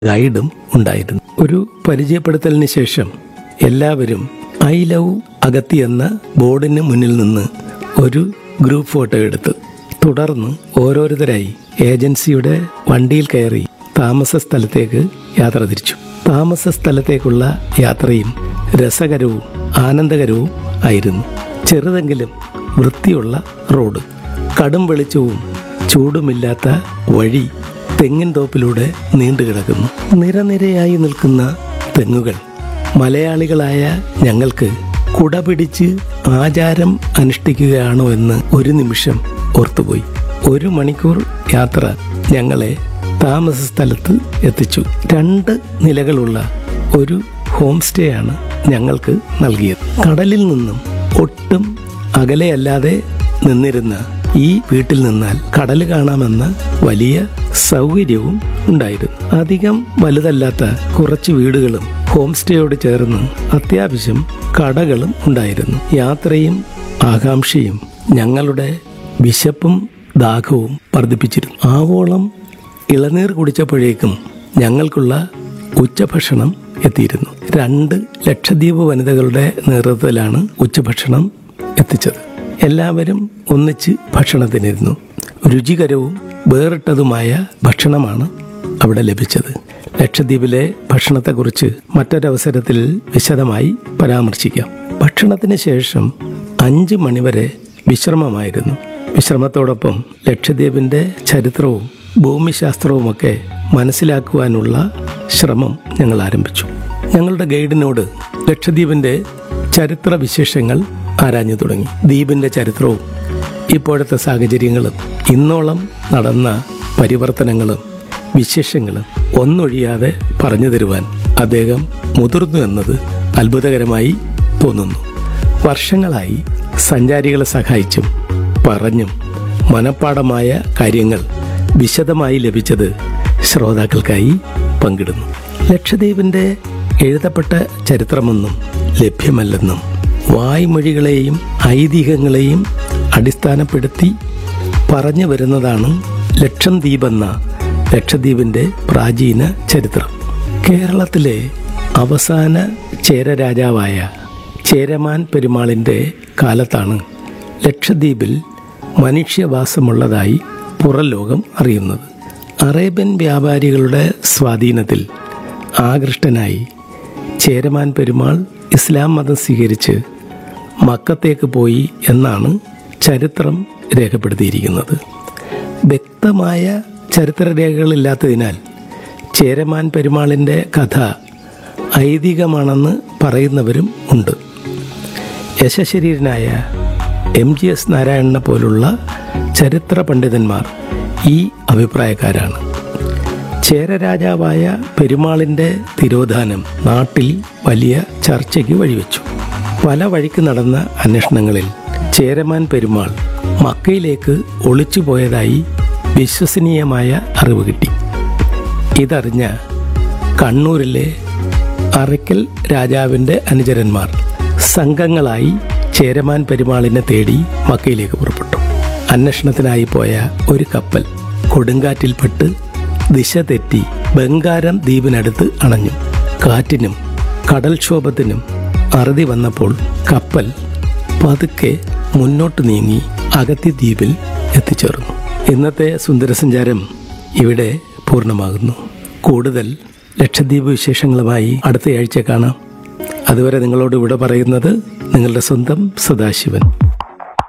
ഗൈഡും ഉണ്ടായിരുന്നു ഒരു പരിചയപ്പെടുത്തലിന് ശേഷം എല്ലാവരും ഐ ലവ് അഗത്തി എന്ന ബോർഡിന് മുന്നിൽ നിന്ന് ഒരു ഗ്രൂപ്പ് ഫോട്ടോ എടുത്തു തുടർന്ന് ഓരോരുത്തരായി ഏജൻസിയുടെ വണ്ടിയിൽ കയറി താമസ സ്ഥലത്തേക്ക് യാത്ര തിരിച്ചു താമസ സ്ഥലത്തേക്കുള്ള യാത്രയും രസകരവും ആനന്ദകരവും ആയിരുന്നു ചെറുതെങ്കിലും വൃത്തിയുള്ള റോഡ് കടും വെളിച്ചവും ചൂടുമില്ലാത്ത വഴി തെങ്ങിൻ തോപ്പിലൂടെ നീണ്ടുകിടക്കുന്നു നിരനിരയായി നിൽക്കുന്ന തെങ്ങുകൾ മലയാളികളായ ഞങ്ങൾക്ക് കുട പിടിച്ച് ആചാരം അനുഷ്ഠിക്കുകയാണോ എന്ന് ഒരു നിമിഷം ഓർത്തുപോയി ഒരു മണിക്കൂർ യാത്ര ഞങ്ങളെ താമസ സ്ഥലത്ത് എത്തിച്ചു രണ്ട് നിലകളുള്ള ഒരു ഹോം സ്റ്റേ ആണ് ഞങ്ങൾക്ക് നൽകിയത് കടലിൽ നിന്നും ഒട്ടും അകലെയല്ലാതെ നിന്നിരുന്ന ഈ വീട്ടിൽ നിന്നാൽ കടൽ കാണാമെന്ന വലിയ സൗകര്യവും ഉണ്ടായിരുന്നു അധികം വലുതല്ലാത്ത കുറച്ച് വീടുകളും ഹോം സ്റ്റേയോട് ചേർന്ന് അത്യാവശ്യം കടകളും ഉണ്ടായിരുന്നു യാത്രയും ആകാംക്ഷയും ഞങ്ങളുടെ വിശപ്പും ദാഹവും വർദ്ധിപ്പിച്ചിരുന്നു ആവോളം ഇളനീർ കുടിച്ചപ്പോഴേക്കും ഞങ്ങൾക്കുള്ള ഉച്ചഭക്ഷണം എത്തിയിരുന്നു രണ്ട് ലക്ഷദ്വീപ് വനിതകളുടെ നേതൃത്വത്തിലാണ് ഉച്ചഭക്ഷണം എത്തിച്ചത് എല്ലാവരും ഒന്നിച്ച് ഭക്ഷണത്തിനിരുന്നു രുചികരവും വേറിട്ടതുമായ ഭക്ഷണമാണ് അവിടെ ലഭിച്ചത് ലക്ഷദ്വീപിലെ ഭക്ഷണത്തെക്കുറിച്ച് മറ്റൊരവസരത്തിൽ വിശദമായി പരാമർശിക്കാം ഭക്ഷണത്തിന് ശേഷം അഞ്ച് മണിവരെ വിശ്രമമായിരുന്നു വിശ്രമത്തോടൊപ്പം ലക്ഷദ്വീപിന്റെ ചരിത്രവും ഭൂമിശാസ്ത്രവുമൊക്കെ മനസ്സിലാക്കുവാനുള്ള ശ്രമം ഞങ്ങൾ ആരംഭിച്ചു ഞങ്ങളുടെ ഗൈഡിനോട് ലക്ഷദ്വീപിന്റെ ചരിത്ര വിശേഷങ്ങൾ ആരാഞ്ഞു തുടങ്ങി ദ്വീപിന്റെ ചരിത്രവും ഇപ്പോഴത്തെ സാഹചര്യങ്ങളും ഇന്നോളം നടന്ന പരിവർത്തനങ്ങളും വിശേഷങ്ങളും ഒന്നൊഴിയാതെ പറഞ്ഞു തരുവാൻ അദ്ദേഹം മുതിർന്നു എന്നത് അത്ഭുതകരമായി തോന്നുന്നു വർഷങ്ങളായി സഞ്ചാരികളെ സഹായിച്ചും പറഞ്ഞും മനപ്പാടമായ കാര്യങ്ങൾ വിശദമായി ലഭിച്ചത് ശ്രോതാക്കൾക്കായി പങ്കിടുന്നു ലക്ഷദ്വീപിന്റെ എഴുതപ്പെട്ട ചരിത്രമൊന്നും ലഭ്യമല്ലെന്നും വായ്മൊഴികളെയും ഐതിഹ്യങ്ങളെയും അടിസ്ഥാനപ്പെടുത്തി പറഞ്ഞു വരുന്നതാണ് ലക്ഷദ്വീപ് എന്ന ലക്ഷദ്വീപിന്റെ പ്രാചീന ചരിത്രം കേരളത്തിലെ അവസാന ചേര രാജാവായ ചേരമാൻ പെരുമാളിന്റെ കാലത്താണ് ലക്ഷദ്വീപിൽ മനുഷ്യവാസമുള്ളതായി പുറം ലോകം അറിയുന്നത് അറേബ്യൻ വ്യാപാരികളുടെ സ്വാധീനത്തിൽ ആകൃഷ്ടനായി ചേരമാൻ പെരുമാൾ ഇസ്ലാം മതം സ്വീകരിച്ച് മക്കത്തേക്ക് പോയി എന്നാണ് ചരിത്രം രേഖപ്പെടുത്തിയിരിക്കുന്നത് വ്യക്തമായ ചരിത്രരേഖകളില്ലാത്തതിനാൽ ചേരമാൻ പെരുമാളിൻ്റെ കഥ ഐതിഹ്യമാണെന്ന് പറയുന്നവരും ഉണ്ട് യശശരീരനായ എം ജി എസ് നാരായണനെ പോലുള്ള ചരിത്ര പണ്ഡിതന്മാർ ഈ അഭിപ്രായക്കാരാണ് ചേരരാജാവായ പെരുമാളിൻ്റെ തിരോധാനം നാട്ടിൽ വലിയ ചർച്ചയ്ക്ക് വഴിവെച്ചു പല വഴിക്ക് നടന്ന അന്വേഷണങ്ങളിൽ ചേരമാൻ പെരുമാൾ മക്കയിലേക്ക് ഒളിച്ചുപോയതായി വിശ്വസനീയമായ അറിവ് കിട്ടി ഇതറിഞ്ഞ കണ്ണൂരിലെ അറയ്ക്കൽ രാജാവിൻ്റെ അനുചരന്മാർ സംഘങ്ങളായി ചേരമാൻ പെരുമാളിനെ തേടി മക്കയിലേക്ക് പുറപ്പെട്ടു അന്വേഷണത്തിനായി പോയ ഒരു കപ്പൽ കൊടുങ്കാറ്റിൽപ്പെട്ട് ദിശ തെറ്റി ബംഗാരം ദ്വീപിനടുത്ത് അണഞ്ഞു കാറ്റിനും കടൽക്ഷോഭത്തിനും അറുതി വന്നപ്പോൾ കപ്പൽ പതുക്കെ മുന്നോട്ട് നീങ്ങി അഗത്തി ദ്വീപിൽ എത്തിച്ചേർന്നു ഇന്നത്തെ സുന്ദരസഞ്ചാരം ഇവിടെ പൂർണ്ണമാകുന്നു കൂടുതൽ ലക്ഷദ്വീപ് വിശേഷങ്ങളുമായി അടുത്തയാഴ്ച കാണാം അതുവരെ നിങ്ങളോട് ഇവിടെ പറയുന്നത് നിങ്ങളുടെ സ്വന്തം സദാശിവൻ